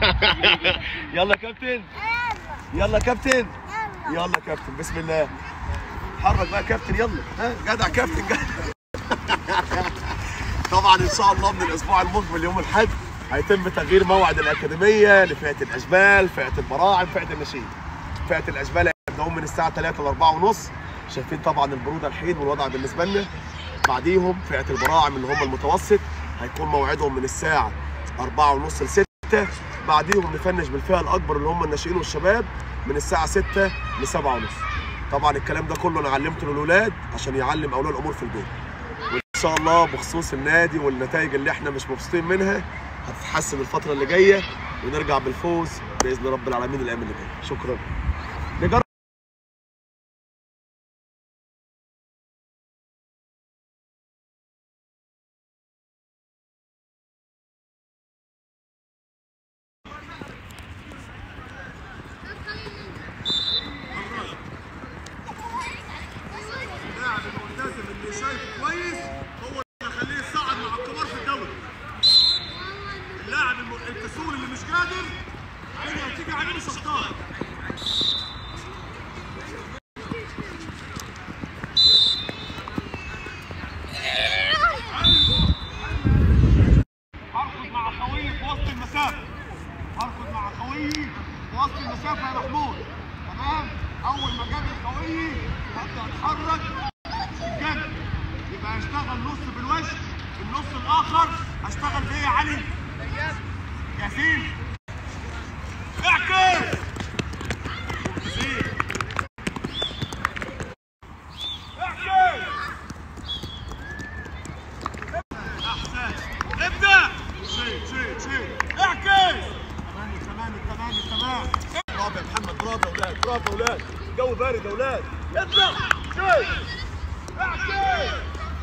يلا كابتن يلا كابتن يلا كابتن بسم الله حرك بقى كابتن يلا ها جدع كابتن جدع طبعا ان شاء الله من الاسبوع المقبل يوم الاحد هيتم تغيير موعد الاكاديميه لفئه الاشبال فئه البراعم فئه النشيد فئه الاشبال هيبداوا من الساعه 3 ل 4 ونص شايفين طبعا البروده الحين والوضع بالنسبه لنا بعديهم فئه البراعم اللي هم المتوسط هيكون موعدهم من الساعه 4 ونص ل 6 بعديهم نفنش بالفئه الاكبر اللي هم الناشئين والشباب من الساعه 6 ل 7 ونص طبعا الكلام ده كله انا علمته للاولاد عشان يعلم اولياء الامور في البيت وان شاء الله بخصوص النادي والنتائج اللي احنا مش مبسوطين منها هتتحسن الفتره اللي جايه ونرجع بالفوز باذن رب العالمين الايام اللي جايه شكرا نجرب اللاعب الملتزم اللي شايفه كويس هو اللي يخليه يصعد مع الكبار في الدوري اللاعب الم- الكسول اللي مش قادر هي هتيجي عليه مش هختار هركض مع خويي في وسط المسافه هركض مع خويي في وسط المسافه يا محمود تمام اول ما جاب خويي هبدا اتحرك جنب يبقى هشتغل نص بالوش النص الاخر هشتغل بايه يا علي ياسين اعكس ياسين اعكس احسن ابدا شيء شيء شيء اعكس تمام تمام تمام تمام برافو يا محمد برافو يا اولاد برافو يا اولاد الجو بارد يا اولاد اطلع شيء اعكس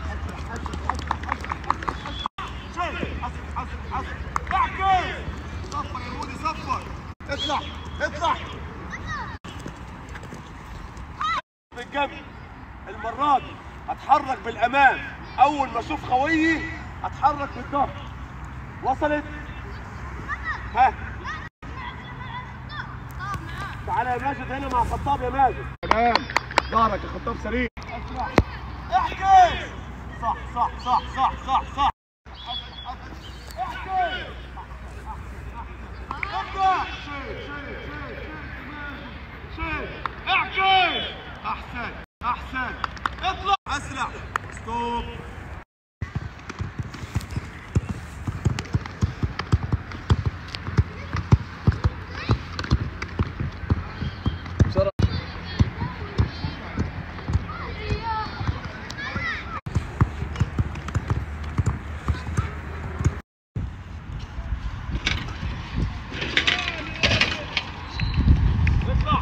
شيء حسن حسن حسن اعكس صفر يا مودي صفر اطلع اطلع بالجنب المره دي هتحرك بالامام اول ما اشوف خويي هتحرك بالظهر وصلت ها تعالى يا ماجد هنا مع خطاب يا ماجد تمام ظهرك يا خطاب سليم اسرع احكي صح صح صح صح صح صح احكي ابدا شيء شيء شيء شيء احكي احسن احسن اطلع اسرع ستوب اطلع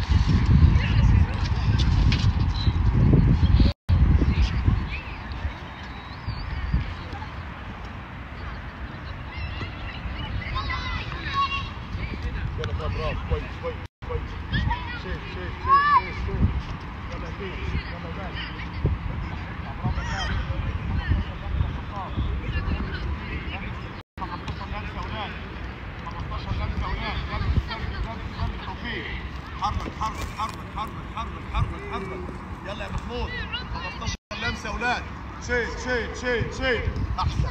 يلا طب برافو كويس كويس كويس شيل شيل شيل شيل شيل يلا فين يلا بان اطلع اطلع برافو يا خالد. 15 لمسه اولاد 15 لمسه اولاد لمس لمس لمس لمس توفيق حرك حرك حرك حرك حرك حرك حرك يلا يا محمود 15 لمسه اولاد شيل شيل شيل شيل احسن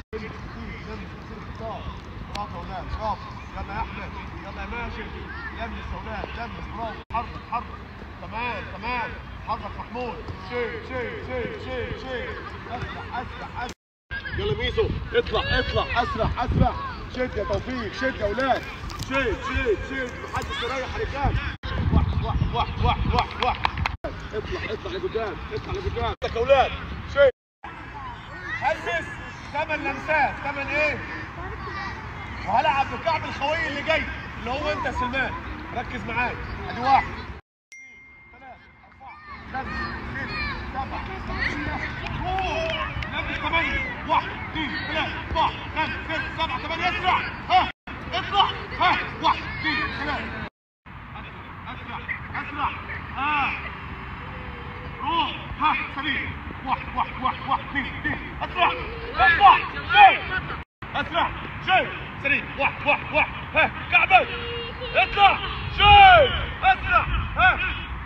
برافو اولاد برافو يلا يا احمد يلا يا ماجد لمس اولاد لمس برافو حرك حرك تمام تمام حرك محمود شيل شيل شيل شيل شيل اسرع اسرع اسرع يلا ميزو اطلع اطلع اسرع اسرع شد يا توفيق شد يا اولاد شد شد شد محدش يريح رجال واحد واحد واحد واحد واحد واحد اطلع اطلع لقدام اطلع لقدام يا اولاد شد هلبس ثمان لمسات ثمان ايه؟ وهلعب بكعب الخوي اللي جاي اللي هو انت يا سلمان ركز معايا ادي واحد اثنين ثلاثة أربعة خمسة ستة سبعة ثمانية لمس ثمانية واحد اثنين ثلاثة واحد خمسة ستة سبعة ثمانية اسرع ها اطلع ها واحد اثنين ثلاثة اسرع اسرع ها روح ها سليم واحد واحد واحد واحد اثنين اثنين اسرع اسرع شيء اسرع شيء سليم واحد واحد واحد ها كعبة محمد اطلع شيل اسرع ها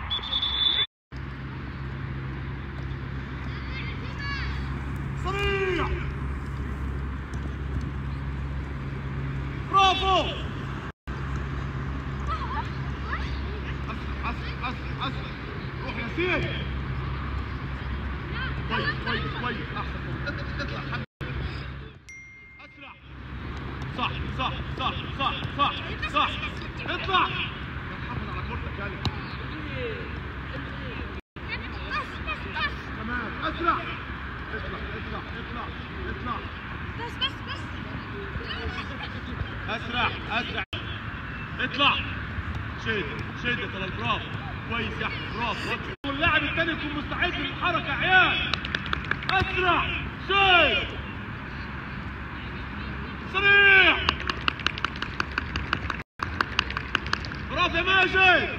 سريع برافو اسرع اسرع اسرع اسرع روح يا سيد كويس كويس كويس احسن اطلع اطلع حبيبي اسرع صح صح صح صح صح صح اطلع يا محمد على كورتك يا تمام اسرع اطلع اطلع اطلع اطلع بس بس بس اسرع اسرع اطلع شد شد يا طلال برافو كويس يا احمد برافو واللاعب الثاني يكون مستعد للحركه يا عيال اسرع شد سريع برافو يا ماجد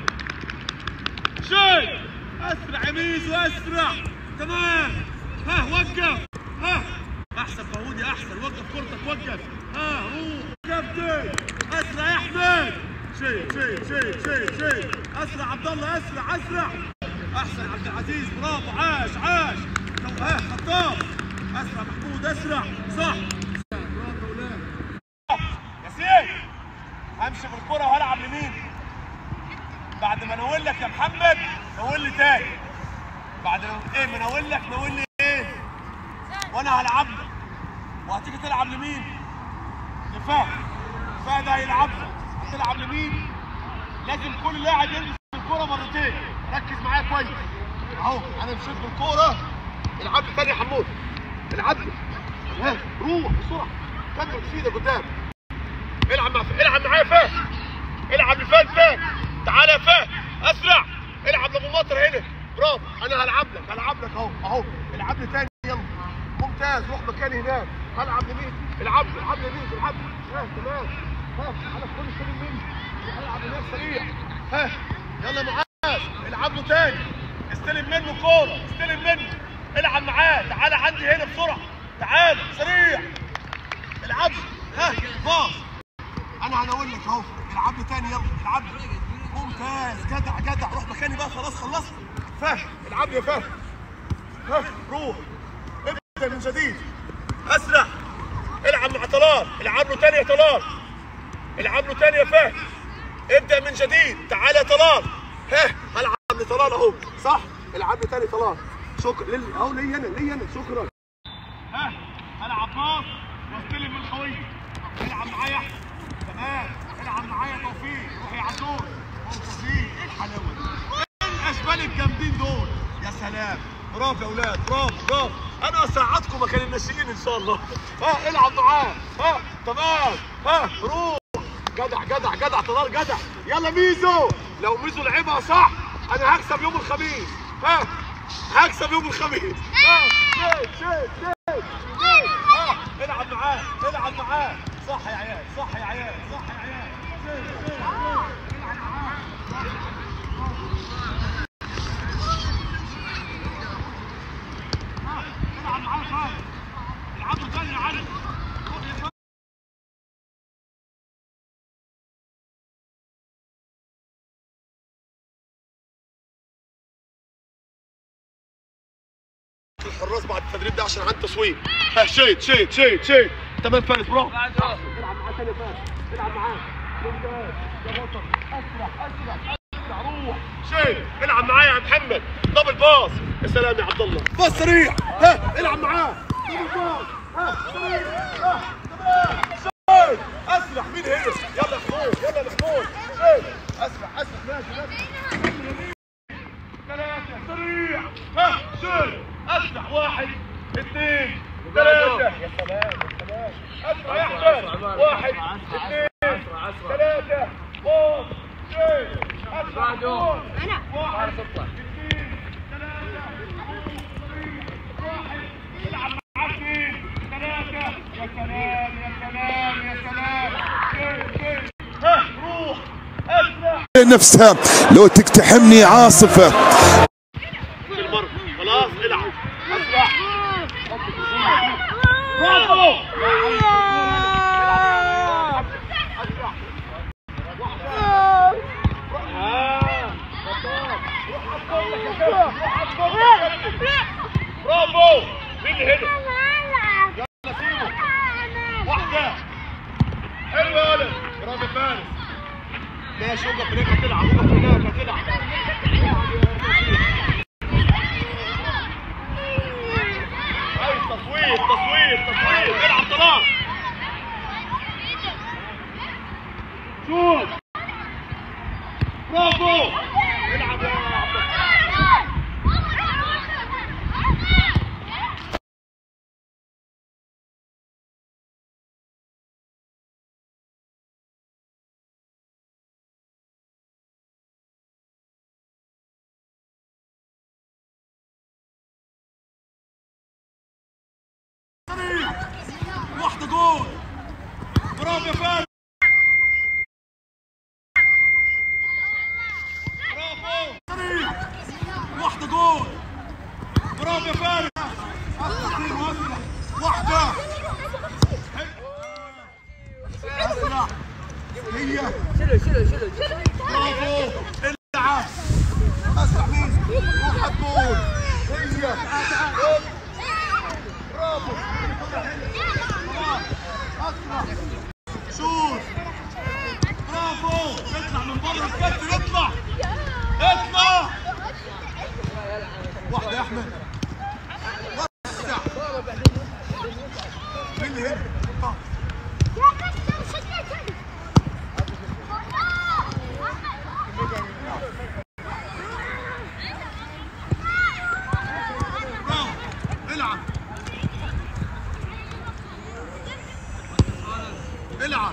شد اسرع يا ميزو اسرع تمام ها وقف ها احسن فهودي احسن وقف كرتك وقف ها روح كابتن اسرع يا احمد شيل شيل شيل شيل شيل اسرع عبد الله اسرع اسرع احسن عبد العزيز برافو عاش عاش تو- ها خطاب اسرع محمود اسرع صح برافو يا ولاد ياسين همشي بالكرة وهلعب لمين؟ بعد ما نقول لك يا محمد نقول لي تاني بعد ما ايه ما نقول لك نقول لي ايه؟ وانا هلعب لك وهتيجي تلعب لمين؟ لفهد فهد هيلعب لك هتلعب لمين؟ لازم كل لاعب يلمس الكرة مرتين ركز معايا كويس اهو انا مشيت بالكرة العب لي تاني يا حمود العب لي ها روح بسرعة كمل في ايدك قدام العب مع العب معايا فهد العب لفهد فهد تعالى يا فهد اسرع العب لابو مطر هنا برافو انا هلعب لك هلعب لك اهو اهو العب لي تاني يلا ممتاز روح مكاني هناك هلعب لمين العب لي العب لي يمين العب لي ها تمام ها تعالى خد استلم مني روح العب هناك سريع ها يلا معاذ العب له تاني استلم منه كوره استلم منه العب معاه تعالى عندي هنا بسرعه تعالى سريع العب ها باص انا هنقول لك اهو العب لي تاني يلا العب لي ممتاز جدع جدع روح مكاني بقى خلاص خلصت فهد العب لي يا فهد ها روح ابدا من جديد اسرع العب مع طلال العب له تاني يا طلال العب له تاني يا فهد ابدا من جديد تعال يا طلال ها هلعب لطلال اهو صح العب لي تاني طلال شكرا للي اهو ليا انا ليا انا شكرا ها العب باص واستلم من خويه العب معايا احمد تمام العب معايا توفيق روح يا عدول ممتازين ايه الحلاوه دي ايه الاشبال الجامدين دول يا سلام برافو يا اولاد برافو برافو انا اساعدكم مكان الناشئين ان شاء الله ها العب معاه ها تمام ها روح جدع جدع جدع طلال جدع يلا ميزو لو ميزو لعبها صح انا هكسب يوم الخميس ها هكسب يوم الخميس ها شيت شيت شيت ها العب معاه العب معاه صح يا عيال صح يا عيال صح يا عيال شيت شيت شيت العب معاه ها العب معاه خالد العبوا تاني يا علي روح يا خالد. الحراس بعد التدريب ده عشان عندي تصوير ها شيت شيت شيت شيت تمام فارس برافو العب معاه تاني يا فارس العب معاه ممتاز يا بطل اسرع اسرع اسرع روح شيت العب معايا يا محمد دبل باص يا سلام يا عبد الله باص سريع ها العب معاه دبل باص ها سريع ها تمام شيت اسرع مين هنا يلا يا محمود يلا يا محمود شيت اسرع اسرع ماشي ماشي ثلاثة سريع ها شيل اسرع واحد اثنين ثلاثة يا سلام يا سلام اسرع يا احمد واحد اثنين ثلاثة فوق شيل اسرع فوق أنا. واحد اثنين ثلاثة واحد العب مع اثنين ثلاثة يا سلام يا سلام يا سلام شيل شيل ها روح اسرع نفسها لو تقتحمني عاصفة في المرمى خلاص العب اسرع برافو اسرع ماشي وقف هناك هتلعب وقف هناك هتلعب عايز تصوير تصوير تصوير العب طلاق شوف برافو العب يا عبد الله. واحدة جول برافو يا فارس برافو واحدة جول برافو يا فارس أسرع وأسرع واحدة أسرع هي برافو العب أسرع مين واحد جول هي برافو اسرع شوت برافو اطلع من بره الكتف اطلع اطلع واحده يا احمد وسع مين اللي هنا آه. برافو العب العب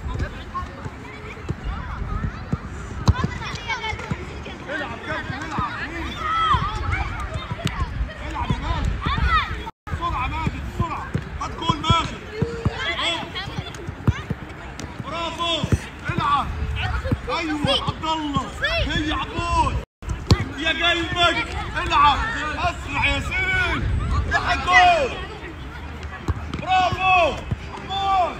العب كابتن العب مين؟ العب يا ماجد بسرعة ماجد بسرعة هات جول ماجد برافو العب ايوه عبد الله هي عبود يا قلبك العب اسرع يا سين لحق جول برافو محمود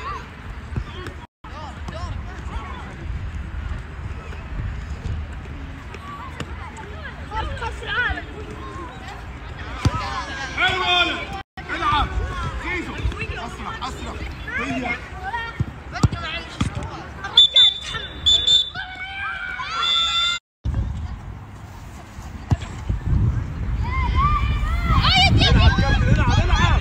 حلو ولد العب زيزو اسرع اسرع هي العب كابتن العب العب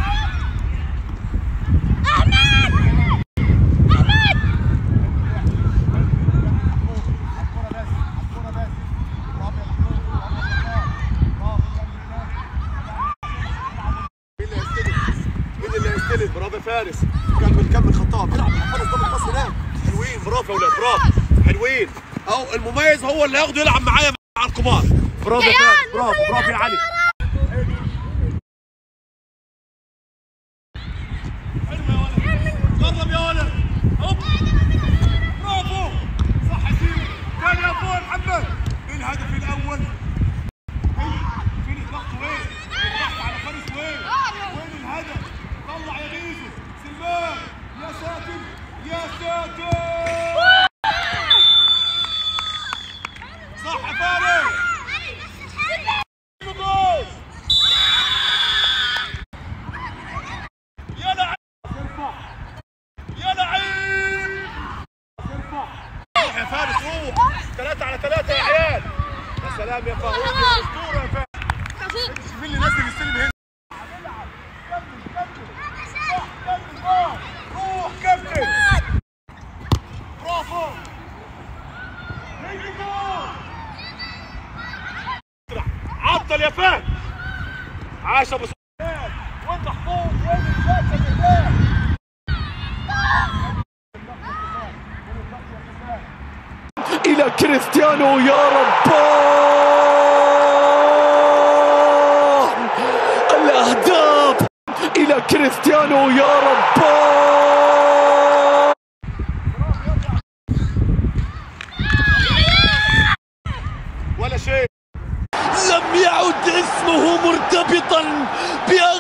مين اللي هيستلم؟ مين اللي هيستلم؟ برافو يا فارس كمل كمل خطاب العب مع فارس ضرب الباص هناك حلوين برافو يا اولاد برافو حلوين اهو المميز هو اللي هياخده يلعب معايا مع الكبار برافو يا فارس برافو برافو يا علي حلو يا ولد جرب يا ولد هوب برافو صح يا سيدي ثاني يا فوق محمد الهدف الاول فين الضغط وين؟ الضغط على فارس وين؟ وين الهدف؟ طلع يا غيزو سلمان يا ساتر يا ساتر صح يا فارس جول يا لعيب ارفع يا لعيب ارفع روح يا فارس روح ثلاثة على ثلاثة يا عيال يا سلام يا فاروق يا اسطورة يا فارس مين اللي نزل السلم هنا؟ كمل كمل صح كمل روح روح كمل برافو هيجي جول عطل يا فهد عاش ابو سعود وانت حفوظ وين الفاتح الهلال الى كريستيانو يا رب الاهداف الى كريستيانو يا رب ولا شيء لم يعد اسمه مرتبطا بأ